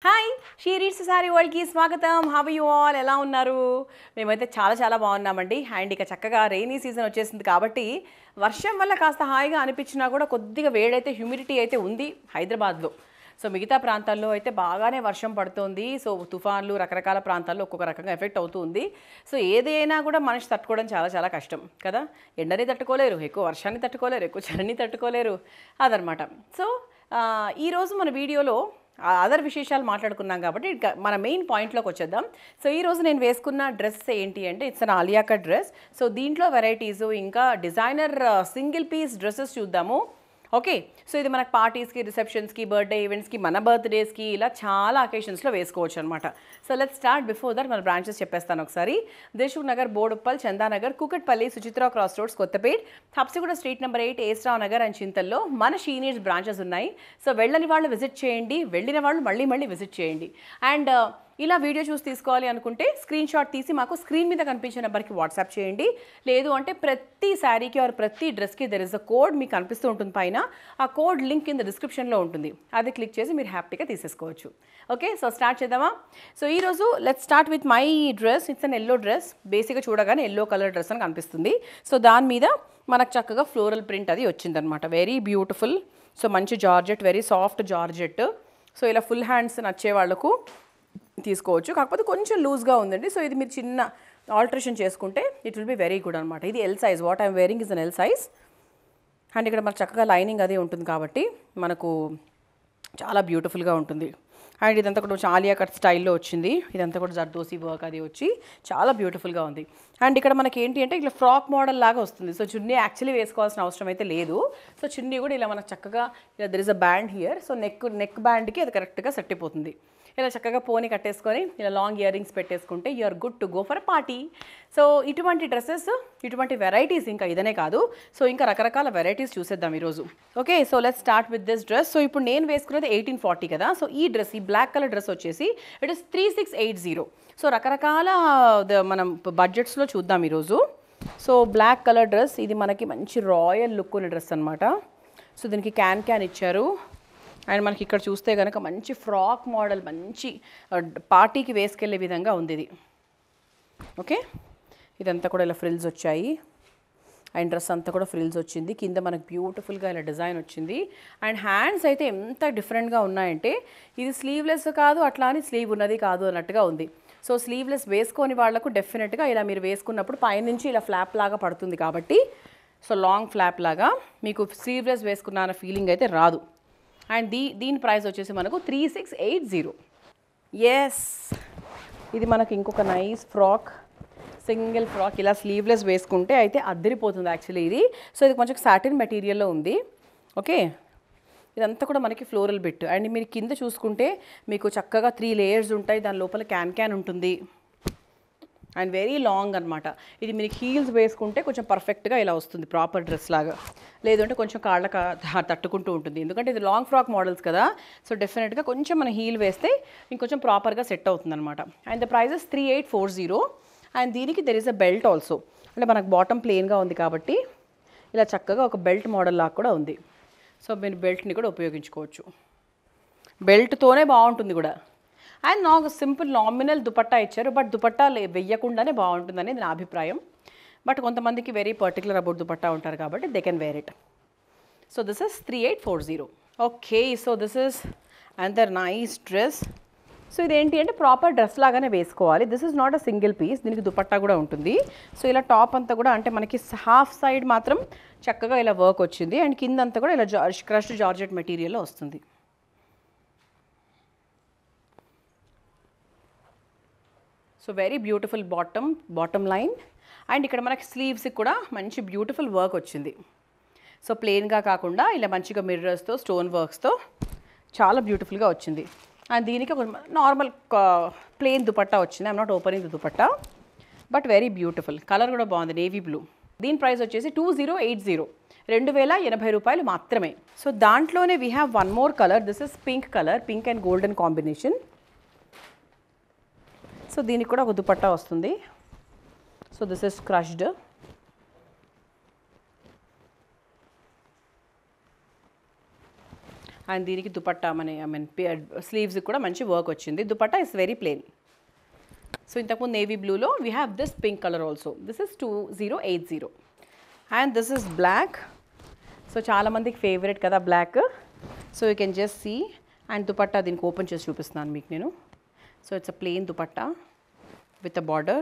hi she reads sari వరల్డ్కి స్వాగతం how you all ఎలా ఉన్నారు మేమైతే చాలా చాలా బాగున్నామండి అండ్ ఇక చక్కగా రెయినీ సీజన్ వచ్చేసింది కాబట్టి వర్షం వల్ల కాస్త హాయిగా అనిపించినా కూడా కొద్దిగా వేడైతే హ్యూమిడిటీ అయితే ఉంది హైదరాబాద్లో సో మిగతా ప్రాంతాల్లో అయితే బాగానే వర్షం పడుతోంది సో తుఫాన్లు రకరకాల ప్రాంతాల్లో ఒక్కొక్క రకంగా ఎఫెక్ట్ అవుతూ ఉంది సో ఏదైనా కూడా మనిషి తట్టుకోవడం చాలా చాలా కష్టం కదా ఎండని తట్టుకోలేరు ఎక్కువ వర్షాన్ని తట్టుకోలేరు ఎక్కువ చలిని తట్టుకోలేరు అదనమాట సో ఆ, ఈరోజు మన వీడియోలో అదర్ విశేషాలు మాట్లాడుకున్నాం కాబట్టి ఇక మన మెయిన్ పాయింట్లోకి వచ్చేద్దాం సో ఈ రోజు నేను వేసుకున్న డ్రెస్ ఏంటి అంటే it's an Alia cut dress so దీంట్లో వెరైటీస్ ఇంకా డిజైనర్ సింగిల్ పీస్ డ్రెస్సెస్ చూద్దాము ఓకే సో ఇది మనకు పార్టీస్కి రిసెప్షన్స్కి బర్త్డే ఈవెంట్స్కి మన బర్త్డేస్కి ఇలా చాలా అకేషన్స్లో వేసుకోవచ్చు అనమాట so let start before that మన బ్రాంచెస్ చెప్పేస్తాను ఒకసారి Dilsukh Nagar Boduppal Chandanagar Kukatpally Suchitra cross roads Kothapet Habsiguda street number eight SR Nagar and చింతల్లో మన షీనియర్స్ బ్రాంచెస్ ఉన్నాయి సో వెళ్ళని వాళ్ళు విజిట్ చేయండి వెళ్ళిన వాళ్ళు మళ్ళీ మళ్ళీ విజిట్ చేయండి అండ్ ఇలా వీడియో చూసి తీసుకోవాలి అనుకుంటే స్క్రీన్ షాట్ తీసి మాకు స్క్రీన్ మీద కనిపించే నెంబర్కి వాట్సాప్ చేయండి లేదు అంటే ప్రతి శారీకి ఆర్ ప్రతి డ్రెస్కి దెర్ ఇస్ అ కోడ్ మీకు కనిపిస్తూ ఉంటుంది పైన ఆ కోడ్ లింక్ కింద డిస్క్రిప్షన్లో ఉంటుంది అది క్లిక్ చేసి మీరు హ్యాపీగా తీసేసుకోవచ్చు ఓకే సో స్టార్ట్ చేద్దామా సో ఈరోజు let start with my dress it's an yellow dress బేసిక్గా చూడగానే ఎల్లో కలర్ డ్రెస్ అని కనిపిస్తుంది సో దాని మీద మనకు చక్కగా ఫ్లోరల్ ప్రింట్ అది వచ్చిందనమాట వెరీ బ్యూటిఫుల్ సో మంచి georgette very soft georgette so ఇలా ఫుల్ హ్యాండ్స్ నచ్చే వాళ్ళకు తీసుకోవచ్చు కాకపోతే కొంచెం లూజ్గా ఉందండి సో ఇది మీరు చిన్న ఆల్టరేషన్ చేసుకుంటే it will be very good అనమాట ఇది L size what I'm wearing is an L size and ఇక్కడ మనకు చక్కగా లైనింగ్ అది ఉంటుంది కాబట్టి మనకు చాలా బ్యూటిఫుల్గా ఉంటుంది అండ్ ఇదంతా కూడా కొంచెం ఆలియా కట్ స్టైల్లో వచ్చింది ఇదంతా కూడా జర్దోసి వర్క్ అది వచ్చి చాలా బ్యూటిఫుల్గా ఉంది అండ్ ఇక్కడ మనకి ఏంటి అంటే ఇట్లా ఫ్రాక్ మోడల్ లాగా వస్తుంది సో చున్నీ యాక్చువల్లీ వేసుకోవాల్సిన అవసరం అయితే లేదు సో చున్నీ కూడా ఇలా మనకు చక్కగా ఇలా there is a band here so neck neck బ్యాండ్కి అది కరెక్ట్గా సెట్ అయిపోతుంది ఇలా చక్కగా పోని కట్టేసుకొని ఇలా లాంగ్ ఇయర్ రింగ్స్ పెట్టేసుకుంటే you are good to go for party so ఇటువంటి డ్రెస్సెస్ ఇటువంటి వెరైటీస్ ఇంకా ఇదనే కాదు సో ఇంకా రకరకాల వెరైటీస్ చూసేద్దాం ఈరోజు okay so let start with this dress so ఇప్పుడు నేను వేసుకున్నది ఎయిటీన్ ఫార్టీ కదా సో ఈ డ్రెస్ ఈ బ్లాక్ కలర్ డ్రెస్ వచ్చేసి it is three six eight zero so రకరకాల ద- మనం బడ్జెట్స్లో చూద్దాం ఈరోజు సో బ్లాక్ కలర్ డ్రెస్ ఇది మనకి మంచి రాయల్ లుక్ ఉన్న డ్రెస్ అనమాట సో దీనికి క్యాన్ క్యాన్ ఇచ్చారు అండ్ మనకి ఇక్కడ చూస్తే కనుక మంచి ఫ్రాక్ మోడల్ మంచి ఆ, పార్టీకి వేసుకెళ్లే విధంగా ఉంది ఇది ఓకే ఇదంతా కూడా ఇలా ఫ్రిల్స్ వచ్చాయి అండ్ డ్రెస్ అంతా కూడా ఫ్రిల్స్ వచ్చింది కింద మనకు బ్యూటిఫుల్గా ఇలా డిజైన్ వచ్చింది అండ్ హ్యాండ్స్ అయితే ఎంత డిఫరెంట్గా ఉన్నాయంటే ఇది స్లీవ్లెస్ కాదు అట్లా అని స్లీవ్ ఉన్నది కాదు అన్నట్టుగా ఉంది సో స్లీవ్లెస్ వేసుకొని వాళ్ళకు డెఫినెట్గా ఇలా మీరు వేసుకున్నప్పుడు పైనుంచి ఇలా ఫ్లాప్ లాగా పడుతుంది కాబట్టి సో లాంగ్ ఫ్లాప్ లాగా మీకు స్లీవ్లెస్ వేసుకున్న అన్న ఫీలింగ్ అయితే రాదు అండ్ దీ దీని ప్రైస్ వచ్చేసి మనకు త్రీ సిక్స్ ఎయిట్ జీరో ఎస్ ఇది మనకి ఇంకొక నైస్ ఫ్రాక్ సింగిల్ ఫ్రాక్ ఇలా స్లీవ్లెస్ వేసుకుంటే అయితే అద్దరిపోతుంది యాక్చువల్లీ ఇది సో ఇది కొంచెం సాటిన్ మెటీరియల్లో ఉంది ఓకే ఇదంతా కూడా మనకి ఫ్లోరల్ బిట్ అండ్ మీరు కింద చూసుకుంటే మీకు చక్కగా త్రీ లేయర్స్ ఉంటాయి దాని లోపల క్యాన్ క్యాన్ ఉంటుంది అండ్ వెరీ లాంగ్ అనమాట ఇది మీకు హీల్స్ వేసుకుంటే కొంచెం పర్ఫెక్ట్గా ఇలా వస్తుంది ప్రాపర్ డ్రెస్ లాగా లేదంటే కొంచెం కాళ్ళ తట్టుకుంటూ ఉంటుంది ఎందుకంటే ఇది లాంగ్ ఫ్రాక్ మోడల్స్ కదా సో డెఫినెట్గా కొంచెం మన హీల్ వేస్తే ఇంకొంచెం ప్రాపర్గా సెట్ అవుతుంది అనమాట and the prices three eight four zero and దీనికి there is a belt also అంటే మనకు బాటమ్ ప్లెయిన్గా ఉంది కాబట్టి ఇలా చక్కగా ఒక బెల్ట్ మోడల్ లాగా కూడా ఉంది సో మీరు బెల్ట్ని కూడా ఉపయోగించుకోవచ్చు బెల్ట్తోనే బాగుంటుంది కూడా అండ్ నాకు సింపుల్ నామినల్ దుపట్టా ఇచ్చారు బట్ దుపట్టా లే- వెయ్యకుండానే బాగుంటుందని నా అభిప్రాయం బట్ కొంతమందికి వెరీ పర్టికులర్ అబౌట్ దుపట్టా ఉంటారు కాబట్టి they can wear it so this is three eight four zero okay so this is another nice dress so ఇదేంటి అంటే ప్రాపర్ డ్రెస్ లాగానే వేసుకోవాలి this is not a single piece దీనికి దుపట్టా కూడా ఉంటుంది సో ఇలా టాప్ అంతా కూడా అంటే మనకి హాఫ్ సైడ్ మాత్రం చక్కగా ఇలా వర్క్ వచ్చింది అండ్ కింద అంతా కూడా ఇలా జార్జ్ క్రష్డ్ జార్జెట్ మెటీరియల్లో వస్తుంది so very beautiful bottom bottom line and ఇక్కడ మనకి స్లీవ్స్కి కూడా మంచి బ్యూటిఫుల్ వర్క్ వచ్చింది సో ప్లెయిన్గా కాకుండా ఇలా మంచిగా మిర్రర్స్తో స్టోన్ వర్క్స్తో చాలా బ్యూటిఫుల్గా వచ్చింది అండ్ దీనికి ఒక నార్మల్ ప్లెయిన్ దుపట్టా వచ్చింది I'm not opening the dupatta but very beautiful colour కూడా బాగుంది నేవీ బ్లూ దీని ప్రైస్ వచ్చేసి టూ జీరో ఎయిట్ జీరో రెండు వేల ఎనభై రూపాయలు మాత్రమే సో దాంట్లోనే we have one more colour this is pink colour pink and golden combination so దీనికి కూడా ఒక దుపట్టా వస్తుంది so this is crushed and దీనికి దుపట్టా మన ఐ మీన్ స్లీవ్స్ కూడా మంచి వర్క్ వచ్చింది dupatta is very plain so ఇంతకుముందు నేవీ బ్లూలో we have this pink colour also this is two zero eight zero and this is black so చాలామందికి favourite కదా black so you can just see and dupatta దీనికి open చేసి చూపిస్తున్నాను మీకు నేను so it's a plain dupatta with a border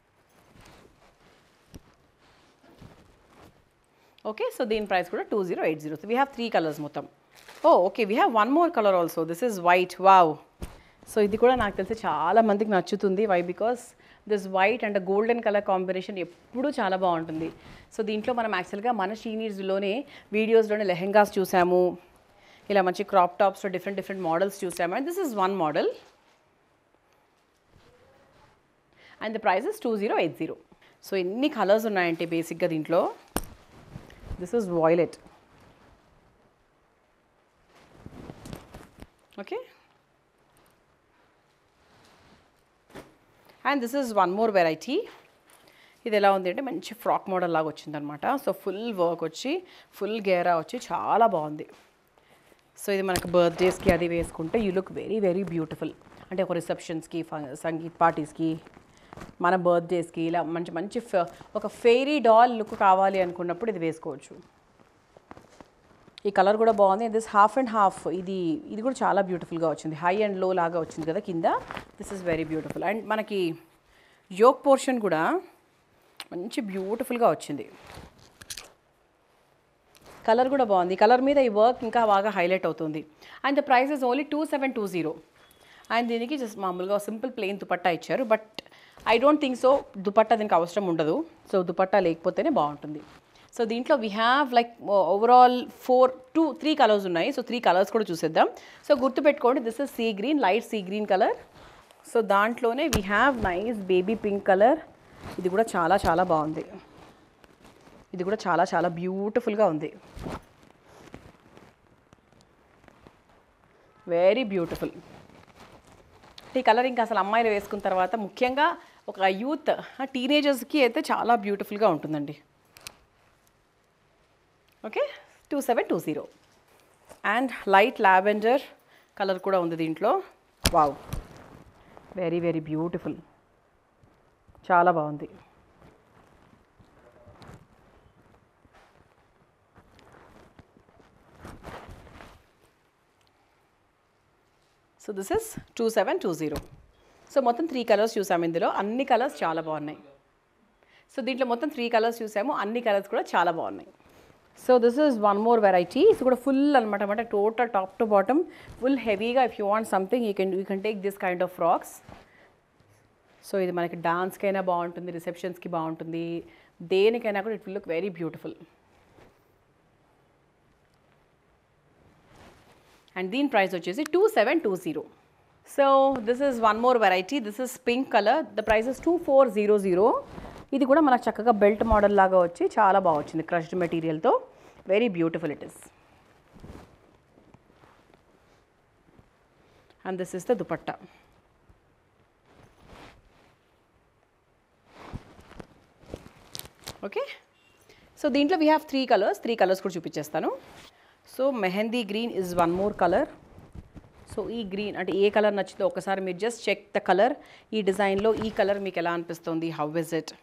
okay so దీని price కూడా two zero eight zero we have three colours మొత్తం ఓ okay we have one more colour also this is white wow so ఇది కూడా నాకు తెలిసి చాలా మందికి నచ్చుతుంది why because this white and golden colour combination ఎప్పుడూ చాలా బాగుంటుంది సో దీంట్లో మనం యాక్చువల్గా మన షీనీడ్స్లోనే వీడియోస్లోనే లెహెంగాస్ చూసాము ఇలా మంచి క్రాప్ టాప్స్లో డిఫరెంట్ డిఫరెంట్ మోడల్స్ చూసాము and this is one model and the price is two zero eight zero so ఎన్ని కలర్స్ ఉన్నాయంటే బేసిక్గా దీంట్లో this is violet okay and this is one more variety ఇది ఎలా ఉంది అంటే మంచి ఫ్రాక్ మోడల్ లాగా వచ్చిందనమాట సో ఫుల్ వర్క్ వచ్చి ఫుల్ గేరా వచ్చి చాలా బాగుంది సో ఇది మనకు బర్త్డేస్కి అది వేసుకుంటే you look very very beautiful అంటే ఒక రిసెప్షన్స్కి సంగీత్ పార్టీస్కి మన బర్త్డేస్కి ఇలా మంచి మంచి ఫ- ఒక ఫెయిరీ డాల్ లుక్ కావాలి అనుకున్నప్పుడు ఇది వేసుకోవచ్చు ఈ కలర్ కూడా బాగుంది దిస్ హాఫ్ అండ్ హాఫ్ ఇది ఇది కూడా చాలా బ్యూటిఫుల్గా వచ్చింది హై అండ్ లో లాగా వచ్చింది కదా కింద this is very beautiful and మనకి యోక్ పోర్షన్ కూడా మంచి బ్యూటిఫుల్గా వచ్చింది కలర్ కూడా బాగుంది కలర్ మీద ఈ వర్క్ ఇంకా బాగా హైలైట్ అవుతుంది and the price is only two seven two zero and దీనికి జస్ట్ మామూలుగా సింపుల్ ప్లెయిన్ దుపట్టా ఇచ్చారు but I don't think so dupatta దీనికి అవసరం ఉండదు సో దుపట్టా లేకపోతేనే బాగుంటుంది సో దీంట్లో we have like overall four two three colours ఉన్నాయి సో త్రీ కలర్స్ కూడా చూసేద్దాం సో గుర్తుపెట్టుకోండి this is sea green light sea green colour so దాంట్లోనే we have nice baby pink colour ఇది కూడా చాలా చాలా బాగుంది ఇది కూడా చాలా చాలా బ్యూటిఫుల్గా ఉంది వెరీ బ్యూటిఫుల్ ఈ కలర్ ఇంకా అసలు అమ్మాయిలు వేసుకున్న తర్వాత ముఖ్యంగా ఒక యూత్ టీనేజర్స్కి అయితే చాలా బ్యూటిఫుల్గా ఉంటుందండి okay two seven two zero and light lavender colour కూడా ఉంది దీంట్లో వావ్ వెరీ వెరీ బ్యూటిఫుల్ చాలా బాగుంది so this is two seven two zero so మొత్తం త్రీ కలర్స్ చూసాము ఇందులో అన్ని కలర్స్ చాలా బాగున్నాయి సో దీంట్లో మొత్తం త్రీ కలర్స్ చూసాము అన్ని కలర్స్ కూడా చాలా బాగున్నాయి so this is one more variety ఇది కూడా ఫుల్ అనమాట అంటే total top to bottom full హెవీగా if you want something you can you can take this kind of frocks so ఇది మనకి డాన్స్కైనా బాగుంటుంది రిసెప్షన్స్కి బాగుంటుంది దేనికైనా కూడా it will look very beautiful and దీని ప్రైస్ వచ్చేసి two seven two zero so this is one more variety this is pink colour the price is two four zero zero ఇది కూడా మనకు చక్కగా బెల్ట్ మోడల్ లాగా వచ్చి చాలా బాగా వచ్చింది క్రష్డ్ మెటీరియల్తో very beautiful it is and this is the dupatta okay so దీంట్లో we have three colours three colours కూడా చూపించేస్తాను so mehndi green is one more colour so ఈ గ్రీన్ అంటే ఏ కలర్ నచ్చితే ఒకసారి మీరు జస్ట్ చెక్ ద కలర్ ఈ డిజైన్లో ఈ కలర్ మీకు ఎలా అనిపిస్తుంది హౌ ఇస్ ఇట్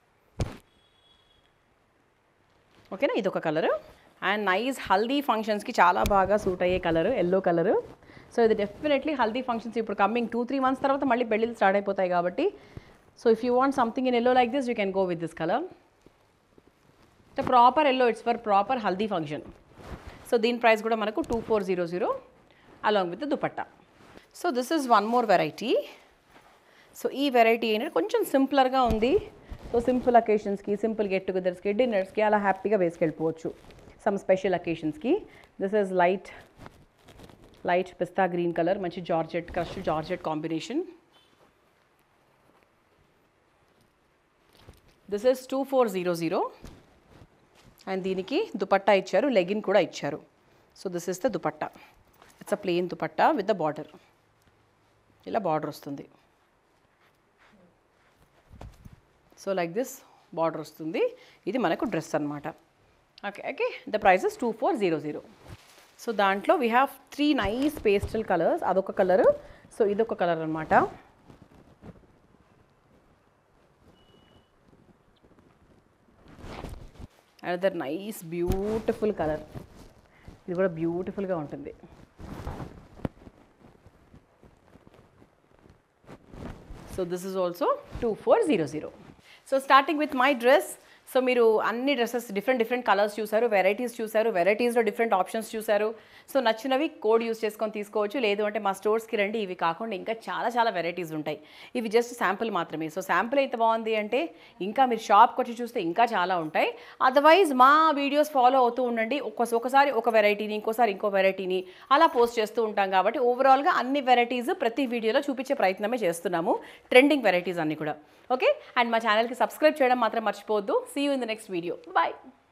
ఓకేనా ఇది ఒక కలర్ అండ్ నైస్ హల్దీ ఫంక్షన్స్కి చాలా బాగా సూట్ అయ్యే కలర్ ఎల్లో కలర్ సో ఇది డెఫినెట్లీ హల్దీ ఫంక్షన్స్ ఇప్పుడు కమింగ్ టూ త్రీ మంత్స్ తర్వాత మళ్ళీ పెళ్ళిళ్ళు స్టార్ట్ అయిపోతాయి కాబట్టి so if you want something in yellow like this you can go with this colour the proper yellow it's for proper haldi function so దీని price కూడా మనకు two four zero zero along with dupatta so this is one more variety so ఈ variety ఏంటంటే కొంచెం సింపులర్గా ఉంది so simple అకేషన్స్కి simple గెట్ టుగెదర్స్కి డిన్నర్స్కి అలా హ్యాపీగా వేసుకెళ్ళిపోవచ్చు సమ్ స్పెషల్ అకేషన్స్కి this is light light pista green colour మంచి georgette crush georgette combination this is two four zero zero and దీనికి దుపట్టా ఇచ్చారు లెగిన్ కూడా ఇచ్చారు so this is the dupatta it's a plain dupatta with the border ఇలా బార్డర్ వస్తుంది so like this border వస్తుంది ఇది మనకు డ్రెస్ అనమాట okay okay the price is two four zero zero so దాంట్లో we have three nice pastel colours అదొక colour so ఇదొక colour అనమాట అనదర్ నైస్ బ్యూటిఫుల్ కలర్ ఇది కూడా బ్యూటిఫుల్గా ఉంటుంది so this is also two four zero zero so starting with my dress so మీరు అన్ని డ్రెస్సెస్ డిఫరెంట్ డిఫరెంట్ కలర్స్ చూసారు వెరైటీస్ చూసారు వెరైటీస్లో డిఫరెంట్ ఆప్షన్స్ చూసారు సో నచ్చినవి కోడ్ యూస్ చేసుకొని తీసుకోవచ్చు లేదు అంటే మా స్టోర్స్కి రండి ఇవి కాకుండా ఇంకా చాలా చాలా వెరైటీస్ ఉంటాయి ఇవి జస్ట్ శాంపుల్ మాత్రమే సో శాంపుల్ ఎంత బాగుంది అంటే ఇంకా మీరు షాప్కి వచ్చి చూస్తే ఇంకా చాలా ఉంటాయి అదర్వైజ్ మా వీడియోస్ ఫాలో అవుతూ ఉండండి ఒక్క ఒకసారి ఒక వెరైటీని ఇంకోసారి ఇంకో వెరైటీని అలా పోస్ట్ చేస్తూ ఉంటాం కాబట్టి ఓవరాల్గా అన్ని వెరైటీస్ ప్రతి వీడియోలో చూపించే ప్రయత్నమే చేస్తున్నాము ట్రెండింగ్ వెరైటీస్ అన్ని కూడా ఓకే అండ్ మా ఛానల్కి సబ్స్క్రైబ్ చేయడం మాత్రం మర్చిపోవద్దు see you in the next video bye